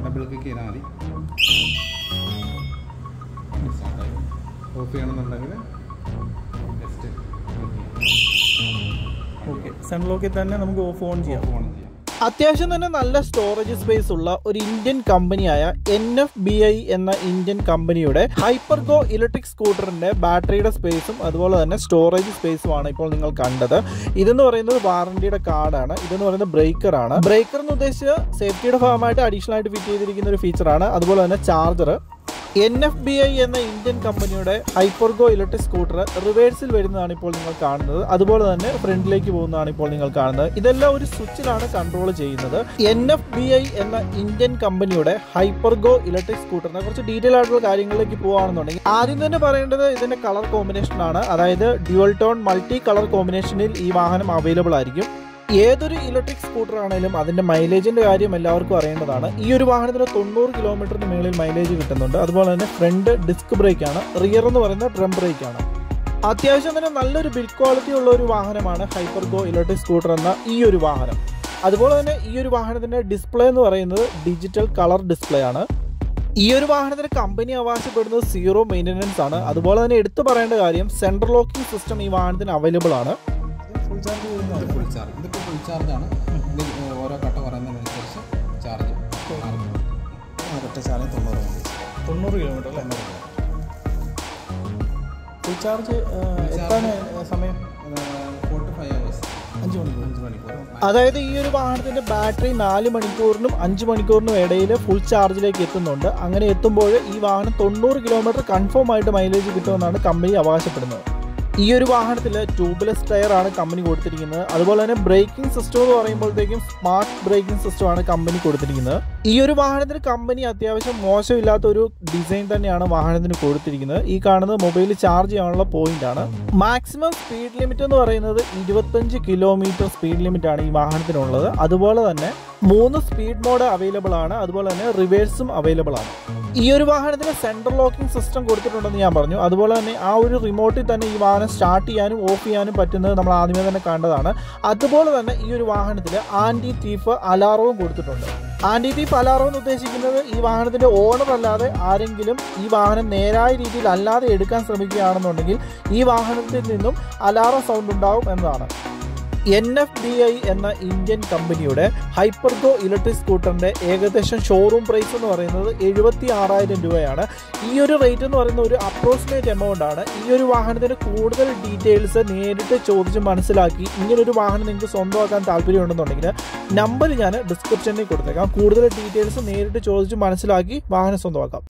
double click ചെയ്താൽ മതി സ്റ്റാർട്ടായി ഓഫ് ചെയ്യണമെന്നുണ്ടെങ്കിൽ ജസ്റ്റ് ഓക്കെ സൺലോക്കിൽ തന്നെ നമുക്ക് ഓഫ് ഓൺ ചെയ്യാം ഓൺ ചെയ്യാം അത്യാവശ്യം തന്നെ നല്ല സ്റ്റോറേജ് സ്പേസ് ഉള്ള ഒരു ഇന്ത്യൻ കമ്പനിയായ എൻ എഫ് ബി ഐ എന്ന ഇന്ത്യൻ കമ്പനിയുടെ ഹൈപ്പർഗോ ഇലക്ട്രിക് സ്കൂട്ടറിന്റെ ബാറ്ററിയുടെ സ്പേസും അതുപോലെ തന്നെ സ്റ്റോറേജ് സ്പേസുമാണ് ഇപ്പോൾ നിങ്ങൾ കണ്ടത് ഇതെന്ന് പറയുന്നത് വാറണ്ടിയുടെ കാർഡാണ് ഇതെന്ന് പറയുന്നത് ബ്രേക്കർ ആണ് ബ്രേക്കർ എന്ന് ഉദ്ദേശിച്ച് സേഫ്റ്റിയുടെ ഭാഗമായിട്ട് അഡീഷണൽ ആയിട്ട് ഫിറ്റ് ചെയ്തിരിക്കുന്ന ഒരു ഫീച്ചറാണ് അതുപോലെ തന്നെ charger N F B I എന്ന ഇന്ത്യൻ കമ്പനിയുടെ ഹൈപ്പർഗോ ഇലക്ട്രിക് സ്കൂട്ടർ റിവേഴ്സിൽ വരുന്നതാണ് ഇപ്പോൾ നിങ്ങൾ കാണുന്നത് അതുപോലെ തന്നെ ഫ്രണ്ടിലേക്ക് പോകുന്നതാണ് ഇപ്പോൾ നിങ്ങൾ കാണുന്നത് ഇതെല്ലാം ഒരു സ്വിച്ചിലാണ് കൺട്രോൾ ചെയ്യുന്നത് എൻ എഫ് ബി ഐ എന്ന ഇന്ത്യൻ കമ്പനിയുടെ ഹൈപ്പർഗോ ഇലക്ട്രിക് സ്കൂട്ടറിനെ കുറച്ച് ഡീറ്റെയിൽ ആയിട്ടുള്ള കാര്യങ്ങളിലേക്ക് പോകുകയാണെന്നുണ്ടെങ്കിൽ ആദ്യം തന്നെ പറയേണ്ടത് ഇതിന്റെ കളർ കോമ്പിനേഷൻ ആണ് അതായത് ഡ്യുവൽ ടോൺ മൾട്ടി കളർ കോമ്പിനേഷനിൽ ഈ വാഹനം അവൈലബിൾ ആയിരിക്കും ഏതൊരു ഇലക്ട്രിക് സ്കൂട്ടർ ആണെങ്കിലും അതിന്റെ മൈലേജിന്റെ കാര്യം എല്ലാവർക്കും അറിയേണ്ടതാണ് ഈ ഒരു വാഹനത്തിന് തൊണ്ണൂറ് കിലോമീറ്ററിന് മുകളിൽ മൈലേജ് കിട്ടുന്നുണ്ട് അതുപോലെ തന്നെ ഫ്രണ്ട് ഡിസ്ക് ബ്രേക്ക് ആണ് റിയർ എന്ന് പറയുന്നത് ഡ്രം ബ്രേക്ക് ആണ് അത്യാവശ്യം തന്നെ നല്ലൊരു ബിൽഡ് ക്വാളിറ്റി ഉള്ള ഒരു വാഹനമാണ് ഹൈപ്പർഗോ ഇലക്ട്രിക് സ്കൂട്ടർ എന്ന ഈ ഒരു വാഹനം അതുപോലെ തന്നെ ഈ ഒരു വാഹനത്തിന്റെ ഡിസ്പ്ലേ എന്ന് പറയുന്നത് ഡിജിറ്റൽ കളർ ഡിസ്പ്ലേ ആണ് ഈ ഒരു വാഹനത്തിന് കമ്പനി അവകാശപ്പെടുന്നത് സീറോ മെയിൻ്റനൻസ് ആണ് അതുപോലെ തന്നെ എടുത്തു പറയേണ്ട കാര്യം സെൻട്രൽ ലോക്കിംഗ് സിസ്റ്റം ഈ വാഹനത്തിന് അവൈലബിൾ ആണ് ഫുൾ ചാർജ് ഇത് ഫുൾ ചാർജ് ഇതിപ്പോൾ ഫുൾ ചാർജാണ് ഇത് ഓരോ കട്ട പറയുന്നതിനനുസരിച്ച് ചാർജ് ഒരൊറ്റ ചാർജ് തൊണ്ണൂറ് മതി തൊണ്ണൂറ് കിലോമീറ്റർ അല്ലേ ഫുൾ ചാർജ് എത്താൻ സമയം ഫോർട്ടി ഫൈവ് അവേഴ്സ് അഞ്ച് മണിക്കൂർ അഞ്ച് മണിക്കൂർ അതായത് ഈ ഒരു വാഹനത്തിന്റെ ബാറ്ററി നാല് മണിക്കൂറിനും അഞ്ച് മണിക്കൂറിനും ഇടയിൽ ഫുൾ ചാർജിലേക്ക് എത്തുന്നുണ്ട് അങ്ങനെ എത്തുമ്പോൾ ഈ വാഹനം തൊണ്ണൂറ് കിലോമീറ്റർ കൺഫേം ആയിട്ട് മൈലേജ് കിട്ടുമെന്നാണ് കമ്പനി അവകാശപ്പെടുന്നത് ഈ ഒരു വാഹനത്തിൽ ട്യൂബ്ലെസ് ടയർ ആണ് കമ്പനി കൊടുത്തിരിക്കുന്നത് അതുപോലെ തന്നെ ബ്രേക്കിംഗ് സിസ്റ്റം എന്ന് പറയുമ്പോഴത്തേക്കും സ്മാർട്ട് ബ്രേക്കിംഗ് സിസ്റ്റം ആണ് കമ്പനി കൊടുത്തിരിക്കുന്നത് ഈ ഒരു വാഹനത്തിന് കമ്പനി അത്യാവശ്യം മോശമില്ലാത്ത ഒരു ഡിസൈൻ തന്നെയാണ് വാഹനത്തിന് കൊടുത്തിരിക്കുന്നത് ഈ കാണുന്നത് മൊബൈൽ ചാർജ് ചെയ്യാനുള്ള പോയിന്റ് ആണ് മാക്സിമം സ്പീഡ് ലിമിറ്റ് എന്ന് പറയുന്നത് ഇരുപത്തഞ്ച് കിലോമീറ്റർ സ്പീഡ് ലിമിറ്റ് ആണ് ഈ വാഹനത്തിനുള്ളത് അതുപോലെ തന്നെ മൂന്ന് സ്പീഡ് മോഡ് അവൈലബിൾ ആണ് അതുപോലെ തന്നെ റിവേഴ്സും അവൈലബിൾ ആണ് ഈ ഒരു വാഹനത്തിന് സെൻട്രൽ ലോക്കിംഗ് സിസ്റ്റം കൊടുത്തിട്ടുണ്ടെന്ന് ഞാൻ പറഞ്ഞു അതുപോലെ തന്നെ ആ ഒരു റിമോട്ടിൽ തന്നെ ഈ വാഹനം സ്റ്റാർട്ട് ചെയ്യാനും ഓഫ് ചെയ്യാനും പറ്റുന്നത് നമ്മൾ ആദ്യമേ തന്നെ കണ്ടതാണ് അതുപോലെ തന്നെ ഈ ഒരു വാഹനത്തിൽ ആൻറ്റി തീഫ് അലാറവും കൊടുത്തിട്ടുണ്ട് ആൻറ്റി തീഫ് അലാറം എന്ന് ഉദ്ദേശിക്കുന്നത് ഈ വാഹനത്തിന്റെ ഓണർ അല്ലാതെ ആരെങ്കിലും ഈ വാഹനം നേരായ രീതിയിൽ അല്ലാതെ എടുക്കാൻ ശ്രമിക്കുകയാണെന്നുണ്ടെങ്കിൽ ഈ വാഹനത്തിൽ നിന്നും അലാറം സൗണ്ട് ഉണ്ടാവും എന്നതാണ് എൻ എഫ് ബി ഐ എന്ന ഇന്ത്യൻ കമ്പനിയുടെ ഹൈപ്പർഗോ ഇലക്ട്രിക് സ്കൂട്ടറിന്റെ ഏകദേശം ഷോറൂം പ്രൈസ് എന്ന് പറയുന്നത് എഴുപത്തി ആറായിരം രൂപയാണ് ഈ ഒരു റേറ്റ് എന്ന് പറയുന്ന ഒരു അപ്രോക്സിമേറ്റ് എമൗണ്ട് ആണ് ഈ ഒരു വാഹനത്തിന്റെ കൂടുതൽ ഡീറ്റെയിൽസ് നേരിട്ട് ചോദിച്ച് മനസ്സിലാക്കി ഇങ്ങനൊരു വാഹനം നിങ്ങൾക്ക് സ്വന്തമാക്കാൻ താല്പര്യമുണ്ടെന്നുണ്ടെങ്കിൽ നമ്പർ ഞാൻ ഡിസ്ക്രിപ്ഷനിൽ കൊടുത്തേക്കാം കൂടുതൽ ഡീറ്റെയിൽസ് നേരിട്ട് ചോദിച്ച് മനസ്സിലാക്കി വാഹനം സ്വന്തമാക്കാം